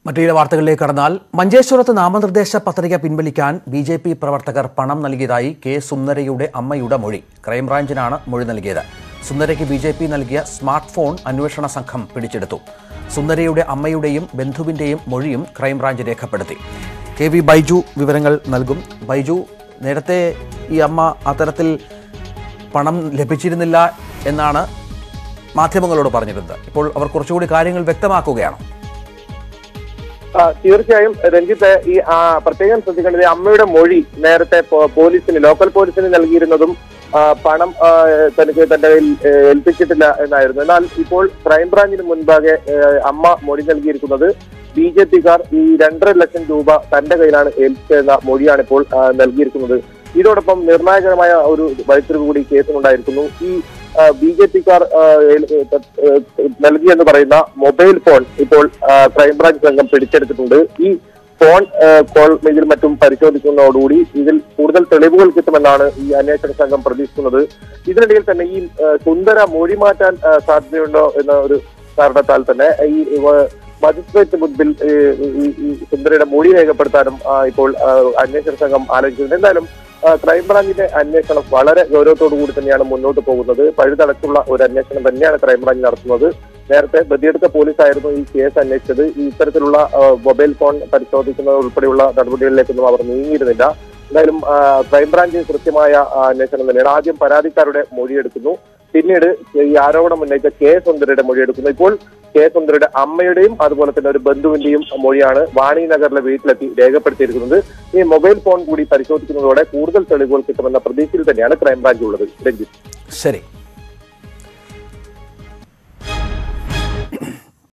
മറ്റു ചില വാർത്തകളിലേക്ക് കടന്നാൽ മഞ്ചേശ്വരത്ത് നാമനിർദ്ദേശ പത്രിക പിൻവലിക്കാൻ ബി ജെ പി പ്രവർത്തകർ പണം നൽകിയതായി കെ സുന്ദരയുടെ അമ്മയുടെ മൊഴി ക്രൈംബ്രാഞ്ചിനാണ് മൊഴി നൽകിയത് സുന്ദരയ്ക്ക് ബി ജെ പി നൽകിയ സ്മാർട്ട് ഫോൺ അന്വേഷണ സംഘം പിടിച്ചെടുത്തു സുന്ദരയുടെ അമ്മയുടെയും ബന്ധുവിന്റെയും മൊഴിയും ക്രൈംബ്രാഞ്ച് രേഖപ്പെടുത്തി കെ വി ബൈജു വിവരങ്ങൾ നൽകും ബൈജു നേരത്തെ ഈ അമ്മ അത്തരത്തിൽ പണം ലഭിച്ചിരുന്നില്ല എന്നാണ് മാധ്യമങ്ങളോട് പറഞ്ഞിരുന്നത് ഇപ്പോൾ അവർ കുറച്ചുകൂടി കാര്യങ്ങൾ വ്യക്തമാക്കുകയാണ് ആ, തീർച്ചയായും രഞ്ജിത്ത് ഈ ആ, പ്രത്യേകം ശ്രദ്ധിക്കേണ്ടത് ഈ അമ്മയുടെ മൊഴി നേരത്തെ പോ- പോലീസിന് ലോക്കൽ പോലീസിന് നൽകിയിരുന്നതും ആ, പണം ആ, തനിക്ക് തന്റെ കയ്യിൽ ഏ, ഏൽപ്പിച്ചിട്ടില്ല എന്നായിരുന്നു എന്നാൽ ഇപ്പോൾ ക്രൈംബ്രാഞ്ചിന് മുൻപാകെ ഏ, അമ്മ മൊഴി നൽകിയിരിക്കുന്നത് ബി ജെ പിക്കാർ ഈ രണ്ടര ലക്ഷം രൂപ തന്റെ കയ്യിലാണ് ഏൽപ്പിച്ചതെന്ന മൊഴിയാണ് ഇപ്പോൾ ആ, നൽകിയിരിക്കുന്നത് ഇതോടൊപ്പം നിർണായകമായ ഒരു വഴിത്തിരിവ് കൂടി കേസിനുണ്ടായിരിക്കുന്നു ഈ ബി ജെ പിക്കാർ നൽകിയെന്ന് പറയുന്ന മൊബൈൽ ഫോൺ ഇപ്പോൾ ആ, ക്രൈംബ്രാഞ്ച് സംഘം പിടിച്ചെടുത്തിട്ടുണ്ട് ഈ ഫോൺ ആ, കോൾ ഇതിൽ മറ്റും പരിശോധിക്കുന്നതോടുകൂടി ഇതിൽ കൂടുതൽ തെളിവുകൾ കിട്ടുമെന്നാണ് ഈ അന്വേഷണ സംഘം പ്രതീക്ഷിക്കുന്നത് ഇതിനിടയിൽ തന്നെ ഈ ആ, സുന്ദര മൊഴി മാറ്റാൻ ആ, സാധ്യതയുണ്ടോ എന്ന ഒരു കാരണത്താൽ തന്നെ ഈ വ- മജിസ്ട്രേറ്റ് മുൻപിൽ ഈ ഈ- ഈ സുന്ദരയുടെ മൊഴി രേഖപ്പെടുത്താനും ആ, ഇപ്പോൾ ആ, അന്വേഷണ സംഘം ആലോചിക്കുന്നുണ്ട് എന്തായാലും ആ, ക്രൈംബ്രാഞ്ചിന്റെ അന്വേഷണം വളരെ ഗൗരവത്തോടു കൂടി തന്നെയാണ് മുന്നോട്ട് പോകുന്നത് പഴുതടച്ചുള്ള ഒരു അന്വേഷണം തന്നെയാണ് ക്രൈംബ്രാഞ്ച് നടത്തുന്നത് നേരത്തെ ബദിയെടുത്ത പോലീസായിരുന്നു ഈ കേസ് അന്വേഷിച്ചത് ഈ ഇത്തരത്തിലുള്ള ആ, മൊബൈൽ ഫോൺ പരിശോധിക്കുന്നത് ഉൾപ്പെടെയുള്ള നടപടികളിലേക്കൊന്നും അവർ നീങ്ങിയിരുന്നില്ല എന്തായാലും ആ, ക്രൈംബ്രാഞ്ച് കൃത്യമായ ആ, അന്വേഷണം തന്നെയാണ് ആദ്യം പരാതിക്കാരുടെ മൊഴിയെടുക്കുന്നു പിന്നീട് ഈ ആരോപണം ഉന്നയിച്ച കെ സുന്ദരയുടെ മൊഴിയെടുക്കുന്നു ഇപ്പോൾ കെ സുന്ദരയുടെ അമ്മയുടെയും അതുപോലെ തന്നെ ഒരു ബന്ധുവിന്റെയും മൊഴിയാണ് വാണി നഗറിലെ വീട്ടിലെത്തി രേഖപ്പെടുത്തിയിരിക്കുന്നത് ഈ മൊബൈൽ ഫോൺ കൂടി പരിശോധിക്കുന്നതോടെ കൂടുതൽ തെളിവുകൾ കിട്ടുമെന്ന പ്രതീക്ഷയിൽ തന്നെയാണ് ക്രൈംബ്രാഞ്ച് ഉള്ളത് രഞ്ജിത്ത് ശരി